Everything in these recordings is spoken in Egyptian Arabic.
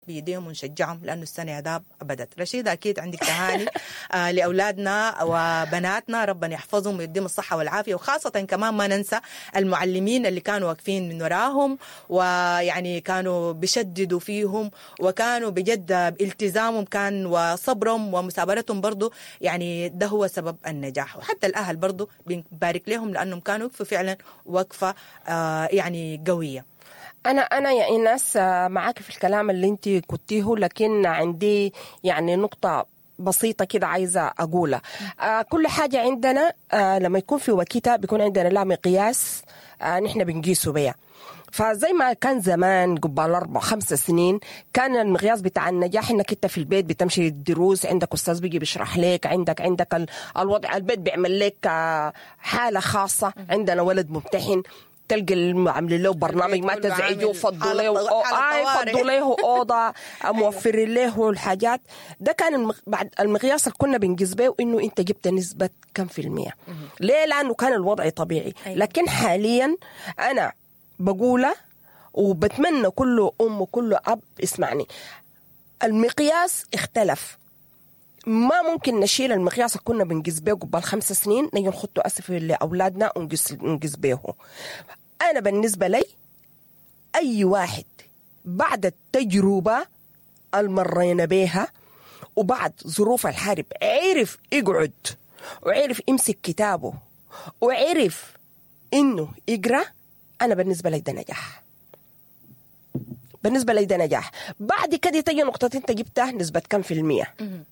بيديهم ونشجعهم لانه السنه اداب بدت رشيده اكيد عندك تهاني آه لاولادنا وبناتنا ربنا يحفظهم ويديهم الصحه والعافيه وخاصه كمان ما ننسى المعلمين اللي كانوا واقفين من وراهم ويعني كانوا بيشددوا فيهم وكانوا بجد التزامهم كان وصبرهم ومثابرتهم برضو يعني ده هو سبب النجاح وحتى الاهل برضو بنبارك لهم لانهم كانوا وقفوا فعلا وقفه آه يعني قويه انا انا يا ايناس آه، معاك في الكلام اللي انت قلتيه لكن عندي يعني نقطه بسيطة كده عايزة أقولها آه كل حاجة عندنا آه لما يكون في وكيتة بيكون عندنا لا مقياس آه نحن بنقيسه بيها فزي ما كان زمان قبل أربع خمس سنين كان المقياس بتاع النجاح انك انت في البيت بتمشي الدروس عندك استاذ بيجي بيشرح لك عندك عندك ال- الوضع البيت بيعمل لك آه، حالة خاصة عندنا ولد ممتحن تلقى الم- عاملين له برنامج ما كله تزعجوا عامل فضوا حالة له طو- حالة آه طوارئ. فضوا له اوضه موفرين له الحاجات ده كان المق... بعد المقياس اللي كنا بنقيس به انه انت جبت نسبه كم في المية ليه لانه كان الوضع طبيعي أيوة. لكن حاليا انا بقوله وبتمنى كل ام وكل اب اسمعني المقياس اختلف ما ممكن نشيل المقياس اللي كنا بنقيس به قبل خمس سنين نجي نخطه اسف لاولادنا ونقيس نقيس به انا بالنسبه لي اي واحد بعد التجربه المرينا بيها وبعد ظروف الحرب عرف يقعد وعرف يمسك كتابه وعرف انه يقرا انا بالنسبه لي ده نجاح بالنسبه لي ده نجاح بعد كده تجي نقطة انت جبتها نسبة كم في المية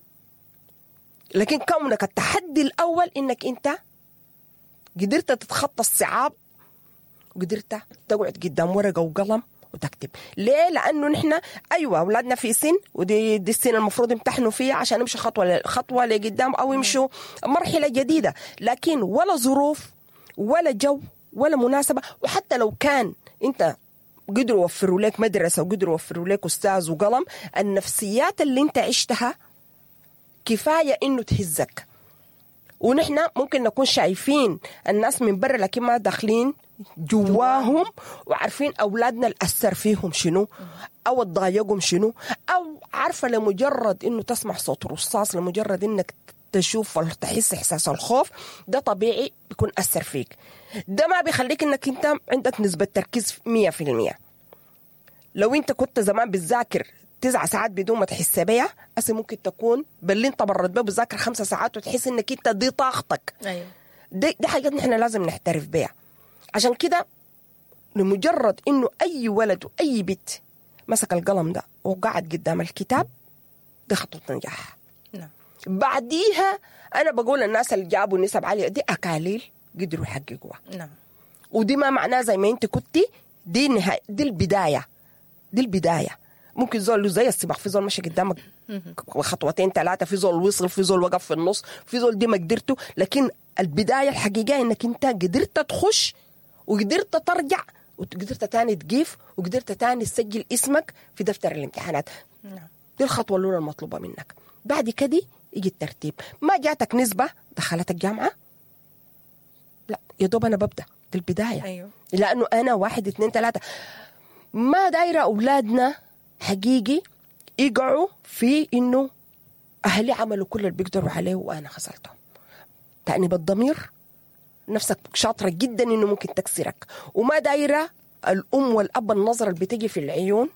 لكن كونك التحدي الاول انك انت قدرت تتخطى الصعاب وقدرت تقعد قدام ورقه وقلم وتكتب ليه لانه نحن ايوه اولادنا في سن ودي دي السن المفروض يمتحنوا فيها عشان يمشوا خطوه ل- خطوه لقدام او يمشوا مرحله جديده لكن ولا ظروف ولا جو ولا مناسبه وحتى لو كان انت قدروا يوفروا لك مدرسه وقدروا يوفروا لك استاذ وقلم النفسيات اللي انت عشتها كفايه انه تهزك ونحن ممكن نكون شايفين الناس من برا لكن ما داخلين جواهم وعارفين اولادنا الاثر فيهم شنو او تضايقهم شنو او عارفه لمجرد انه تسمع صوت رصاص لمجرد انك تشوف ولا تحس احساس الخوف ده طبيعي بيكون اثر فيك ده ما بيخليك انك انت عندك نسبه تركيز 100% لو انت كنت زمان بتذاكر تسع ساعات بدون ما تحس بيها هسه ممكن تكون باللي انت مرت بيه بتذاكر خمسة ساعات وتحس انك انت دي طاقتك ايوه دي, دي حاجات نحن لازم نحترف بيها عشان كده لمجرد انه اي ولد واي بنت مسك القلم ده وقعد قدام الكتاب دي خطوه نجاح نعم بعديها انا بقول الناس اللي جابوا نسب عاليه دي اكاليل قدروا يحققوها نعم ودي ما معناه زي ما انت كنتي دي نهاية دي البدايه دي البدايه ممكن زول له زي السباق في زول ماشي قدامك خطوتين ثلاثه في زول وصل في زول وقف في النص في زول دي ما قدرته لكن البدايه الحقيقيه انك انت قدرت تخش وقدرت ترجع وقدرت تاني تقيف وقدرت تاني تسجل اسمك في دفتر الامتحانات نعم دي الخطوه الاولى المطلوبه منك بعد كده يجي الترتيب ما جاتك نسبه دخلتك جامعه لا يا دوب انا ببدا دي البدايه ايوه لانه انا واحد اثنين ثلاثه ما دايره اولادنا حقيقي يقعوا في انه اهلي عملوا كل اللي بيقدروا عليه وانا خسرتهم تأنيب الضمير نفسك شاطره جدا انه ممكن تكسرك وما دايره الام والاب النظره اللي بتجي في العيون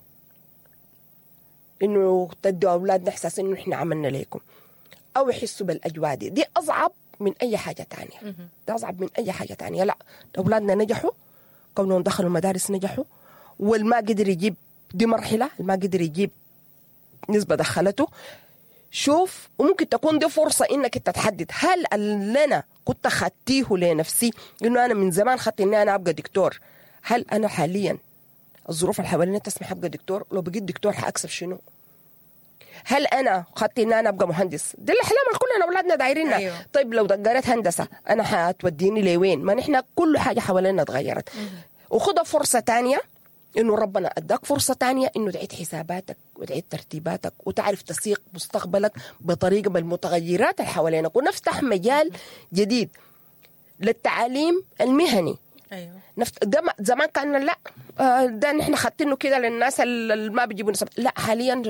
انه تدوا اولادنا احساس انه احنا عملنا لكم او يحسوا بالاجواء دي دي اصعب من اي حاجه تانية ده اصعب من اي حاجه تانية لا اولادنا نجحوا كونهم دخلوا المدارس نجحوا والما قدر يجيب دي مرحله الما قدر يجيب نسبه دخلته شوف وممكن تكون دي فرصة إنك أنت تحدد هل اللي أنا كنت خدتيه لنفسي إنه أنا من زمان خدت إني أنا أبقى دكتور هل أنا حاليا الظروف اللي حواليني تسمح أبقى دكتور لو بقيت دكتور حأكسب شنو هل انا خدت ان انا ابقى مهندس دي الاحلام اللي كلنا اولادنا دايرينها أيوة. طيب لو قريت هندسه انا حتوديني لوين ما نحن كل حاجه حوالينا اتغيرت وخدها فرصه تانية انه ربنا اداك فرصه تانية انه تعيد حساباتك وتعيد ترتيباتك وتعرف تسيق مستقبلك بطريقه بالمتغيرات اللي حوالينك ونفتح مجال جديد للتعليم المهني ايوه نفت... ده ما- زمان كان لا آه، ده نحن خدتينه كده للناس اللي ما بيجيبوا نسب لا حاليا